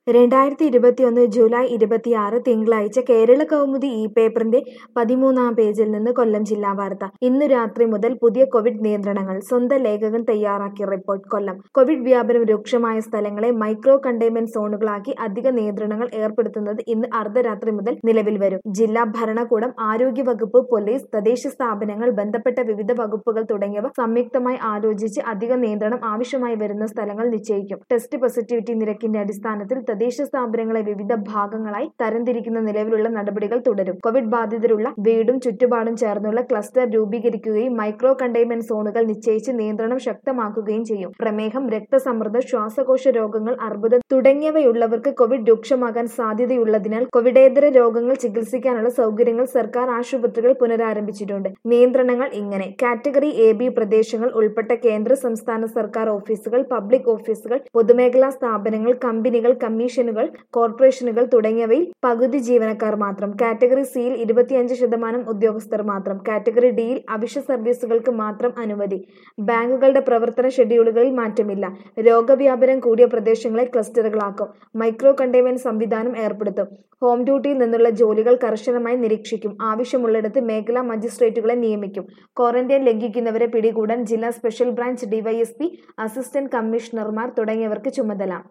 രണ്ടായിരത്തി ഇരുപത്തിയൊന്ന് ജൂലൈ ഇരുപത്തിയാറ് തിങ്കളാഴ്ച കേരള കൗമുദി ഇ പേപ്പറിന്റെ പതിമൂന്നാം പേജിൽ നിന്ന് കൊല്ലം ജില്ലാ വാർത്ത ഇന്നു രാത്രി മുതൽ പുതിയ കോവിഡ് നിയന്ത്രണങ്ങൾ സ്വന്തം ലേഖകൻ തയ്യാറാക്കിയ റിപ്പോർട്ട് കൊല്ലം കോവിഡ് വ്യാപനം രൂക്ഷമായ സ്ഥലങ്ങളെ മൈക്രോ കണ്ടെയ്ൻമെന്റ് സോണുകളാക്കി അധിക നിയന്ത്രണങ്ങൾ ഏർപ്പെടുത്തുന്നത് ഇന്ന് അർദ്ധരാത്രി മുതൽ നിലവിൽ വരും ജില്ലാ ഭരണകൂടം ആരോഗ്യവകുപ്പ് പോലീസ് തദ്ദേശ സ്ഥാപനങ്ങൾ ബന്ധപ്പെട്ട വിവിധ വകുപ്പുകൾ തുടങ്ങിയവ സംയുക്തമായി ആലോചിച്ച് അധിക നിയന്ത്രണം ആവശ്യമായി വരുന്ന സ്ഥലങ്ങൾ നിശ്ചയിക്കും ടെസ്റ്റ് പോസിറ്റിവിറ്റി നിരക്കിന്റെ അടിസ്ഥാനത്തിൽ തദ്ദേശ സ്ഥാപനങ്ങളെ വിവിധ ഭാഗങ്ങളായി തരംതിരിക്കുന്ന നിലവിലുള്ള നടപടികൾ തുടരും കോവിഡ് ബാധിതരുള്ള വീടും ചുറ്റുപാടും ചേർന്നുള്ള ക്ലസ്റ്റർ രൂപീകരിക്കുകയും മൈക്രോ കണ്ടെയ്ൻമെന്റ് സോണുകൾ നിശ്ചയിച്ച് നിയന്ത്രണം ശക്തമാക്കുകയും ചെയ്യും പ്രമേഹം രക്തസമ്മർദ്ദം ശ്വാസകോശ രോഗങ്ങൾ അർബുദം തുടങ്ങിയവയുള്ളവർക്ക് കോവിഡ് രൂക്ഷമാകാൻ സാധ്യതയുള്ളതിനാൽ കോവിഡേതര രോഗങ്ങൾ ചികിത്സിക്കാനുള്ള സൗകര്യങ്ങൾ സർക്കാർ ആശുപത്രികൾ പുനരാരംഭിച്ചിട്ടുണ്ട് നിയന്ത്രണങ്ങൾ ഇങ്ങനെ കാറ്റഗറി എ ബി പ്രദേശങ്ങൾ ഉൾപ്പെട്ട കേന്ദ്ര സംസ്ഥാന സർക്കാർ ഓഫീസുകൾ പബ്ലിക് ഓഫീസുകൾ പൊതുമേഖലാ സ്ഥാപനങ്ങൾ കമ്പനികൾ കമ്മീഷനുകൾ കോർപ്പറേഷനുകൾ തുടങ്ങിയവയിൽ പകുതി ജീവനക്കാർ മാത്രം കാറ്റഗറി സിയിൽ ഇരുപത്തിയഞ്ച് ശതമാനം ഉദ്യോഗസ്ഥർ മാത്രം കാറ്റഗറി ഡിയിൽ അവശ്യ സർവീസുകൾക്ക് മാത്രം അനുമതി ബാങ്കുകളുടെ പ്രവർത്തന ഷെഡ്യൂളുകളിൽ മാറ്റമില്ല രോഗവ്യാപനം കൂടിയ പ്രദേശങ്ങളെ ക്ലസ്റ്ററുകളാക്കും മൈക്രോ കണ്ടെയ്ൻമെന്റ് സംവിധാനം ഏർപ്പെടുത്തും ഹോം ഡ്യൂട്ടിയിൽ നിന്നുള്ള ജോലികൾ കർശനമായി നിരീക്ഷിക്കും ആവശ്യമുള്ളിടത്ത് മേഖലാ മജിസ്ട്രേറ്റുകളെ നിയമിക്കും ക്വാറന്റൈൻ ലംഘിക്കുന്നവരെ പിടികൂടാൻ ജില്ലാ സ്പെഷ്യൽ ബ്രാഞ്ച് ഡിവൈഎസ്പി അസിസ്റ്റന്റ് കമ്മീഷണർമാർ തുടങ്ങിയവർക്ക് ചുമതല